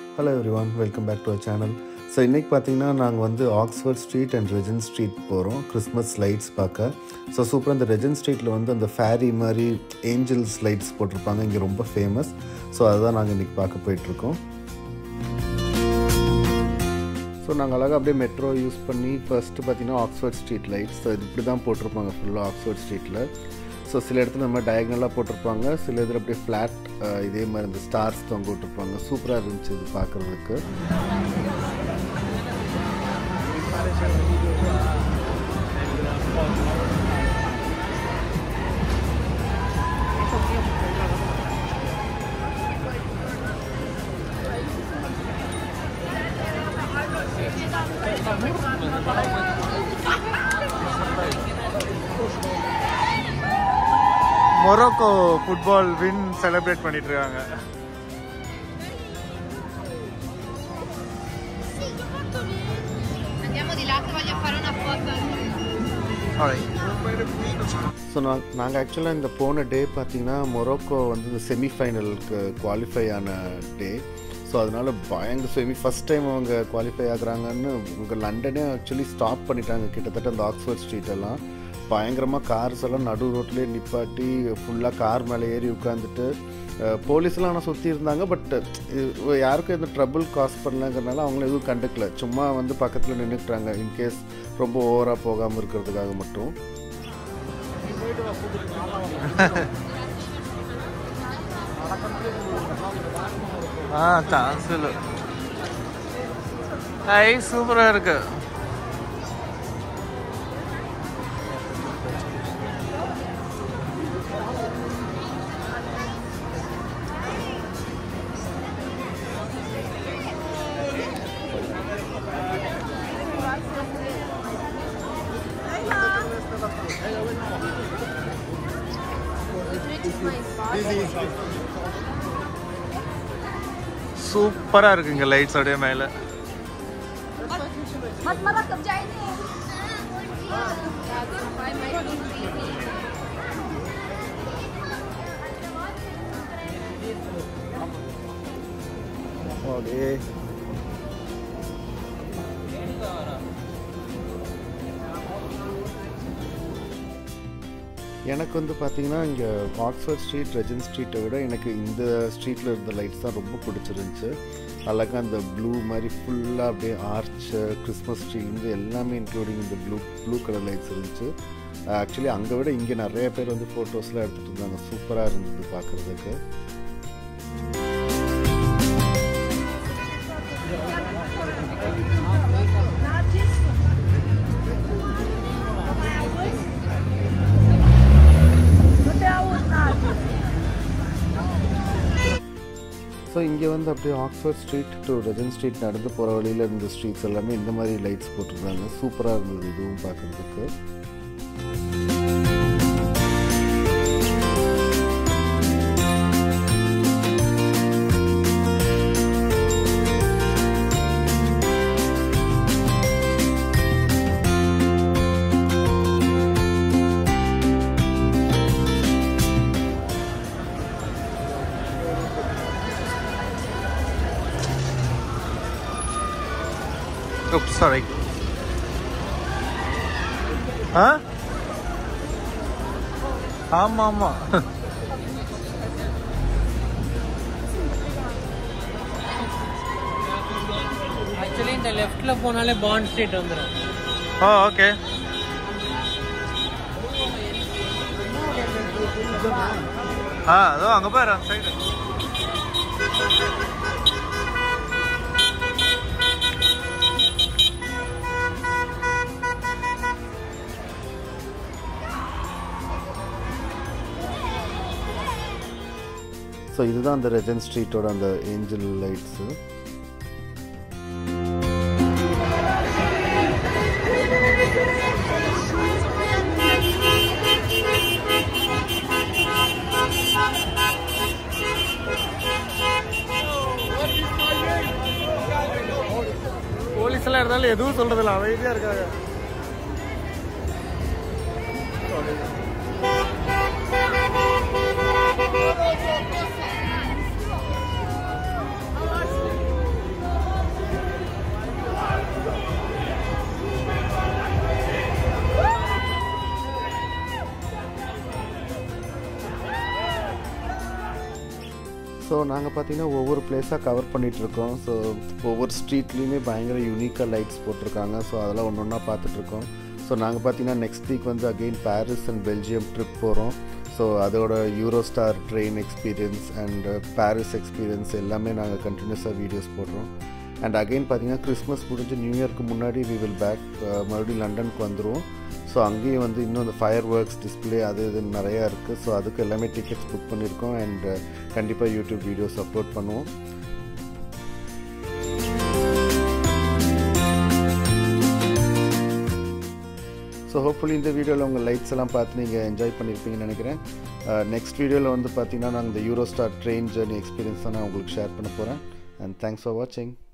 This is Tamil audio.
Hello everyone welcome back to our channel so இன்றைக்கி பார்த்தீங்கன்னா நாங்கள் வந்து Oxford Street and Regent Street போகிறோம் கிறிஸ்மஸ் லைட்ஸ் பார்க்க ஸோ சூப்பராக அந்த ரெஜன் ஸ்ட்ரீட்டில் வந்து அந்த ஃபேரி மாதிரி ஏஞ்சல்ஸ் லைட்ஸ் போட்டிருப்பாங்க இங்கே ரொம்ப ஃபேமஸ் ஸோ அதுதான் நாங்கள் இன்றைக்கி பார்க்க போயிட்டுருக்கோம் ஸோ நாங்கள் அழகாக அப்படியே மெட்ரோ யூஸ் பண்ணி ஃபர்ஸ்ட்டு பார்த்தீங்கன்னா ஆக்ஸ்ஃபோர்ட் ஸ்ட்ரீட் லைட்ஸ் ஸோ இது இப்படி தான் போட்டிருப்பாங்க ஃபுல்லாக ஆக்ஸ்ஃபோர்ட் ஸ்ட்ரீட்டில் ஸோ சில இடத்துல நம்ம டயக்னலாக போட்டிருப்பாங்க சில இதில் அப்படியே ஃப்ளாட் இதே மாதிரி இந்த ஸ்டார்ஸ் தொங்க விட்டுருப்பாங்க சூப்பராக இருந்துச்சு இது பார்க்குறதுக்கு மொரோக்கோ ஃபுட்பால் வின் செலிப்ரேட் பண்ணிட்டு இருக்காங்க Andiamo di là che voglio fare una foto. So நான் நாங்கள் ஆக்சுவலாக இந்த போன டே பார்த்தீங்கன்னா மொரோக்கோ வந்து இந்த செமிஃபைனலுக்கு குவாலிஃபை ஆன டே ஸோ அதனால் பயங்கர செமி ஃபஸ்ட் டைம் அவங்க குவாலிஃபை ஆகுறாங்கன்னு உங்கள் லண்டனே ஆக்சுவலி ஸ்டாப் பண்ணிட்டாங்க கிட்டத்தட்ட அந்த ஆக்ஸ்ஃபோர்ட் ஸ்ட்ரீட் எல்லாம் பயங்கரமாக கார்ஸ் எல்லாம் நடு ரோட்லேயே நிப்பாட்டி ஃபுல்லாக கார் மேலே ஏறி உட்காந்துட்டு போலீஸ்லாம் ஆனால் சுற்றி இருந்தாங்க பட் யாருக்கும் எந்த ட்ரபிள் காஸ் பண்ணலங்கிறனால அவங்கள எதுவும் கண்டுக்கல சும்மா வந்து பக்கத்தில் நின்றுட்டாங்க இன்கேஸ் ரொம்ப ஓவராக போகாமல் இருக்கிறதுக்காக மட்டும் ஆ சான்ஸ் இல்லை ஐ சூப்பராக இருக்கு சூப்பராக இருக்குங்க லைட்ஸ் அப்படியே மேலே Mas malakab dyan eh. அப்படியே எனக்கு வந்து பார்த்தீங்கன்னா இங்கே ஆக்ஸ்ஃபோர்ட் ஸ்ட்ரீட் ரெஜன் ஸ்ட்ரீட்டை விட எனக்கு இந்த ஸ்ட்ரீட்டில் இருந்த லைட்ஸ் தான் ரொம்ப பிடிச்சிருந்துச்சு அழகாக அந்த ப்ளூ மாதிரி ஃபுல்லாக அப்படியே ஆர்ச் கிறிஸ்மஸ் ட்ரீ இந்த எல்லாமே இன்க்ளூடிங் இந்த ப்ளூ ப்ளூ கலர் லைட்ஸ் இருந்துச்சு ஆக்சுவலி அங்கே விட இங்கே நிறைய பேர் வந்து ஃபோட்டோஸ்லாம் எடுத்துகிட்டு இருந்தாங்க சூப்பராக இருந்தது பார்க்குறதுக்கு ஸோ இங்கே வந்து அப்படியே Oxford Street to Regent Street நடந்து போகிற வழியில் இருந்த ஸ்ட்ரீட்ஸ் எல்லாமே இந்த மாதிரி லைட்ஸ் போட்டிருந்தாங்க சூப்பராக இருந்தது இதுவும் பார்க்குறதுக்கு Oops, sorry. ஆ ஆமா ஆமா ஆக்சுவலி இந்த லெஃப்ட்ல போனாலே பாண்ட் ஸ்ட்ரீட் வந்துடும் ஓ ஓகே ஆ அதோ அங்க பாரு அந்த சைடு ஸோ இதுதான் அந்த ரெஜன் ஸ்ட்ரீட்டோட அந்த ஏஞ்சல் லைட்ஸு போலீஸ் எல்லாம் இருந்தாலும் எதுவும் சொல்றதில்ல அமைதியா இருக்காங்க ஸோ நாங்கள் பார்த்தீங்கன்னா ஒவ்வொரு பிளேஸாக கவர் பண்ணிகிட்ருக்கோம் ஸோ ஒவ்வொரு ஸ்ட்ரீட்லேயுமே பயங்கர யூனிக்காக லைட்ஸ் போட்டிருக்காங்க ஸோ அதெல்லாம் ஒன்று ஒன்றா பார்த்துட்ருக்கோம் ஸோ நாங்கள் பார்த்தீங்கன்னா நெக்ஸ்ட் வீக் வந்து again Paris and Belgium trip போகிறோம் ஸோ அதோட Eurostar train experience and Paris experience எல்லாமே நாங்கள் கண்டினியூஸாக வீடியோஸ் போடுறோம் அண்ட் அகெயின் பார்த்தீங்கன்னா கிறிஸ்மஸ் முடிஞ்சு நியூ இயர்க்கு முன்னாடி வி வில் பேக் மறுபடியும் லண்டனுக்கு வந்துடுவோம் ஸோ அங்கேயும் வந்து இன்னும் அந்த ஃபயர் ஒர்க்ஸ் டிஸ்பிளே அது இது நிறையா இருக்குது ஸோ அதுக்கு எல்லாமே டிக்கெட்ஸ் புக் பண்ணியிருக்கோம் அண்ட் கண்டிப்பாக யூடியூப் வீடியோஸ் அப்லோட் பண்ணுவோம் ஸோ ஹோப்ஃபுல்லி இந்த வீடியோவில் உங்கள் லைட்ஸ் எல்லாம் பார்த்து நீங்கள் என்ஜாய் பண்ணியிருப்பீங்கன்னு நினைக்கிறேன் நெக்ஸ்ட் வீடியோவில் வந்து பார்த்தீங்கன்னா நான் இந்த Eurostar train journey experience தான் நான் உங்களுக்கு ஷேர் பண்ண போகிறேன் அண்ட் தேங்க்ஸ் ஃபார் வாட்சிங்